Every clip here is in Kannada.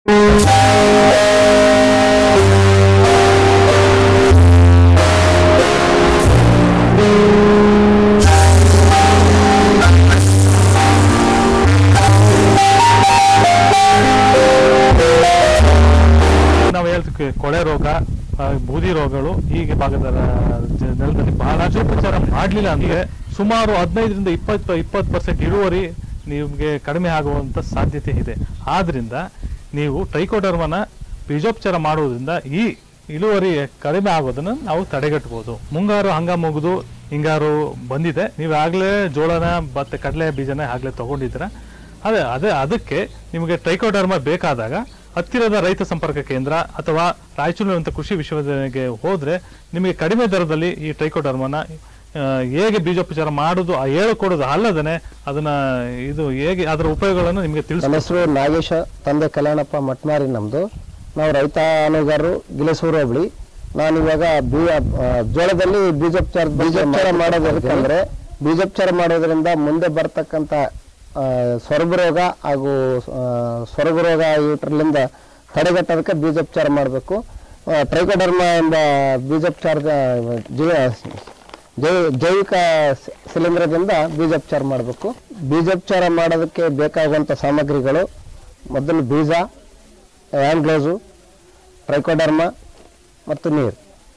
ನಾವು ಹೇಳ್ತೀವಿ ಕೊಳೆ ರೋಗ ಆ, ಬೂದಿ ರೋಗಗಳು ಈ ಭಾಗದ ಜ- ನೆಲದಲ್ಲಿ ಬಹಳ ಉಪಚಾರ ಮಾಡಲಿಲ್ಲ ಅಂದ್ರೆ ಸುಮಾರು ಹದಿನೈದರಿಂದ ಇಪ್ಪತ್ತು ಇಪ್ಪತ್ತು ಪರ್ಸೆಂಟ್ ಇಳುವರಿ ನಿಮಗೆ ಕಡಿಮೆ ಆಗುವಂತ ಸಾಧ್ಯತೆ ಇದೆ ಆದ್ರಿಂದ ನೀವು ಟ್ರೈಕೋಡರ್ಮನ ಬೀಜೋಪಚಾರ ಮಾಡುವುದರಿಂದ ಈ ಇಳುವರಿ ಕಡಿಮೆ ಆಗೋದನ್ನ ನಾವು ತಡೆಗಟ್ಟಬಹುದು ಮುಂಗಾರು ಹಂಗಾಮ ಮುಗಿದು ಹಿಂಗಾರು ಬಂದಿದೆ ನೀವು ಆಗ್ಲೇ ಜೋಳನ ಮತ್ತೆ ಕಡಲೆ ಬೀಜನ ಆಗ್ಲೇ ತಗೊಂಡಿದ್ದೀರಾ ಅದೇ ಅದೇ ಅದಕ್ಕೆ ನಿಮಗೆ ಟ್ರೈಕೋಡರ್ಮ ಬೇಕಾದಾಗ ಹತ್ತಿರದ ರೈತ ಸಂಪರ್ಕ ಕೇಂದ್ರ ಅಥವಾ ರಾಯಚೂರಿನಂತ ಕೃಷಿ ವಿಶ್ವವಿದ್ಯಾಲಯಕ್ಕೆ ಹೋದ್ರೆ ನಿಮಗೆ ಕಡಿಮೆ ದರದಲ್ಲಿ ಈ ಟ್ರೈಕೋಡರ್ಮನ ಆ, ಹೇಗೆ ಬೀಜೋಪಚಾರ ಮಾಡೋದು ಆ ಹೇಳಿಕೊಡೋದು ಅಲ್ಲದೇ ಅದನ್ನ ಇದು ಹೇಗೆ ಅದರ ಉಪಯೋಗಗಳನ್ನು ನಿಮಗೆ ನನ್ನ ತಿಳಿಸ್ತಾರೆ ಹೆಸರು ನಾಗೇಶ ತಂದೆ ಕಲ್ಯಾಣಪ್ಪ ಮಟ್ಮಾರಿ ನಮ್ದು ನಾವು ರೈತ ಅನುಗಾರರು ಗಿಲಸೂರು ಹೋಬಳಿ ನಾನು ಇವಾಗ ಬೀ ಆ, ಜೋಳದಲ್ಲಿ ಬೀಜೋಪಚಾರ ಬೀಜೋಪಚಾರ ಮಾಡೋದು ಯಾಕಂದ್ರೆ ಬೀಜೋಪಚಾರ ಮಾಡೋದ್ರಿಂದ ಮುಂದೆ ಬರ್ತಕ್ಕಂಥ ಆ, ಸೊರಗು ರೋಗ ಹಾಗೂ ಆ, ಸೊರಗು ರೋಗ ಇವುಟ್ರಲಿಂದ ತಡೆಗಟ್ಟೋದಕ್ಕೆ ಬೀಜೋಪಚಾರ ಮಾಡಬೇಕು ಟ್ರೈಕೋಡರ್ಮ ಎಂಬ ಬೀಜೋಪಚಾರದ ಜೀವ ಜೈ- ಜೈವಿಕ ಸಿ- ಶಿಲೀಂಧ್ರದಿಂದ ಬೀಜೋಪಚಾರ ಮಾಡಬೇಕು ಬೀಜೋಪಚಾರ ಮಾಡೋದಕ್ಕೆ ಬೇಕಾಗುವಂಥ ಸಾಮಗ್ರಿಗಳು ಮೊದಲು ಬೀಜ ಹ್ಯಾಂಡ್ ಗ್ಲೌಸು ಟ್ರೈಕೋಡರ್ಮ ಮತ್ತು ನೀರು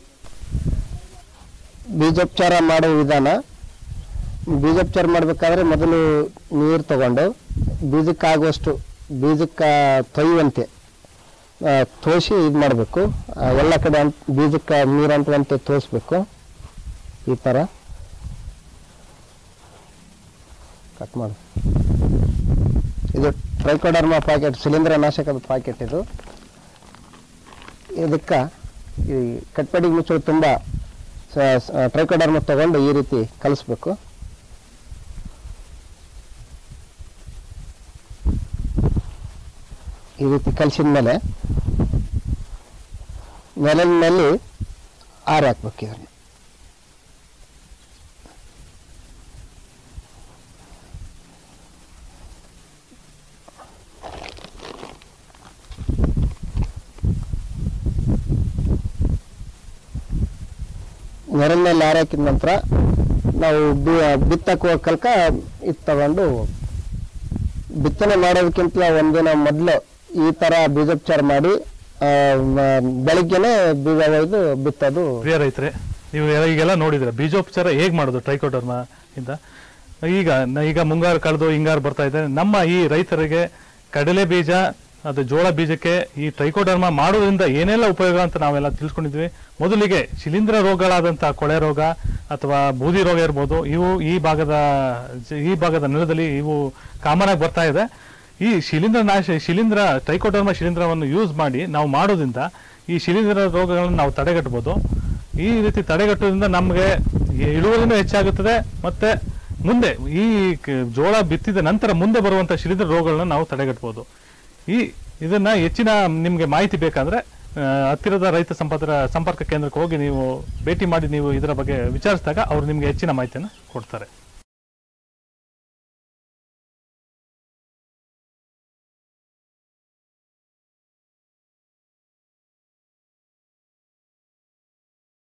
ಬೀಜೋಪಚಾರ ಮಾಡೋ ವಿಧಾನ ಬೀಜೋಪಚಾರ ಮಾಡಬೇಕಾದ್ರೆ ಮೊದಲು ನೀರು ತಗೊಂಡು ಬೀಜಕ್ಕಾಗುವಷ್ಟು ಬೀಜಕ್ಕೆ ತೊಯ್ಯುವಂತೆ ಆ, ತೋಸಿ ಇದು ಮಾಡಬೇಕು ಎಲ್ಲ ಕಡೆ ಅಂಟ್ ಬೀಜಕ್ಕೆ ನೀರು ಅಂಟುವಂತೆ ತೋರಿಸ್ಬೇಕು ಈ ಥರ ಕಟ್ ಮಾಡು ಇದು ಟ್ರೈಕೋಡರ್ಮ ಪ್ಯಾಕೆಟ್ ಶಿಲೀಂಧ್ರ ನಾಶಕದ ಪ್ಯಾಕೆಟ್ ಇದು ಇದಕ್ಕೆ ಈ ಕಟ್ಪಡಿಗೆ ಮುಚ್ಚಳು ತುಂಬ ಟ್ರೈಕೋಡರ್ಮ ತಗೊಂಡು ಈ ರೀತಿ ಕಲಿಸ್ಬೇಕು ಈ ರೀತಿ ಕಲಿಸಿದ ಮೇಲೆ ನೆಲದಲ್ಲಿ ಆರಿ ಹಾಕ್ಬೇಕು ಇದನ್ನು ನೆರಳ ಮೇಲೆ ಆರಿ ಹಾಕಿದ ನಂತರ ನಾವು ಬಿ- ಬಿತ್ತಕ್ಕೆ ಹೋಗೋ ಕಲ್ಕ ಇದು ತಗೊಂಡು ಬಿತ್ತನೆ ಮಾಡೋದಕ್ಕಿಂತ ಒಂದಿನ ಮೊದಲು ಈ ಥರ ಬೀಜೋಪಚಾರ ಮಾಡಿ ಆ, ಮ- ಬೆಳಿಗ್ಗೆನೆ ಬೀಜ ಒಯ್ದು ಬಿತ್ತೋದು ಪ್ರಿಯ ರೈತರೆ ನೀವು ಎಲ್ಲ- ಈಗೆಲ್ಲ ನೋಡಿದ್ರೆ ಬೀಜೋಪಚಾರ ಹೇಗ್ ಮಾಡೋದು ಟ್ರೈಕೋಡರ್ಮ ಇಂದ ಈಗ ನ- ಈಗ ಮುಂಗಾರು ಕಳೆದು ಹಿಂಗಾರು ಬರ್ತಾ ಇದೆ ನಮ್ಮ ಈ ರೈತರಿಗೆ ಕಡಲೆ ಬೀಜ ಅದು ಜೋಳ ಬೀಜಕ್ಕೆ ಈ ಟ್ರೈಕೋಡರ್ಮ ಮಾಡೋದ್ರಿಂದ ಏನೆಲ್ಲ ಉಪಯೋಗ ಅಂತ ನಾವೆಲ್ಲ ತಿಳ್ಕೊಂಡಿದ್ವಿ ಮೊದಲಿಗೆ ಶಿಲೀಂಧ್ರ ರೋಗಗಳಾದಂತಹ ಕೊಳೆ ರೋಗ ಅಥವಾ ಬೂದಿ ರೋಗ ಇರ್ಬೋದು ಇವು ಈ ಭಾಗದ ಜ- ಈ ಭಾಗದ ನೆಲದಲ್ಲಿ ಇವು ಕಾಮನ್ ಆಗಿ ಬರ್ತಾ ಇದೆ ಈ ಶಿಲೀಂಧ್ರ ನಾಶ ಶಿಲೀಂಧ್ರ ಟ್ರೈಕೋಡರ್ಮ ಶಿಲೀಂಧ್ರವನ್ನು ಯೂಸ್ ಮಾಡಿ ನಾವು ಮಾಡೋದ್ರಿಂದ ಈ ಶಿಲೀಂಧ್ರ ರೋಗಗಳನ್ನು ನಾವು ತಡೆಗಟ್ಟಬಹುದು ಈ ರೀತಿ ತಡೆಗಟ್ಟೋದ್ರಿಂದ ನಮಗೆ ಇಳುವರಿನೂ ಹೆಚ್ಚಾಗುತ್ತದೆ ಮತ್ತೆ ಮುಂದೆ ಈ ಕ- ಜೋಳ ಬಿತ್ತಿದ ನಂತರ ಮುಂದೆ ಬರುವಂತ ಶಿಲೀಂಧ್ರ ರೋಗಗಳನ್ನ ನಾವು ತಡೆಗಟ್ಟಬಹುದು ಈ ಇದನ್ನ ಹೆಚ್ಚಿನ ನಿಮಗೆ ಮಾಹಿತಿ ಬೇಕಾದ್ರೆ ಆ, ಹತ್ತಿರದ ರೈತ ಸಂಪರ್ಕ ಸಂಪರ್ಕ ಕೇಂದ್ರಕ್ಕೆ ಹೋಗಿ ನೀವು ಭೇಟಿ ಮಾಡಿ ನೀವು ಇದರ ಬಗ್ಗೆ ವಿಚಾರಿಸಿದಾಗ ಅವರು ನಿಮಗೆ ಹೆಚ್ಚಿನ ಮಾಹಿತಿಯನ್ನು ಕೊಡ್ತಾರೆ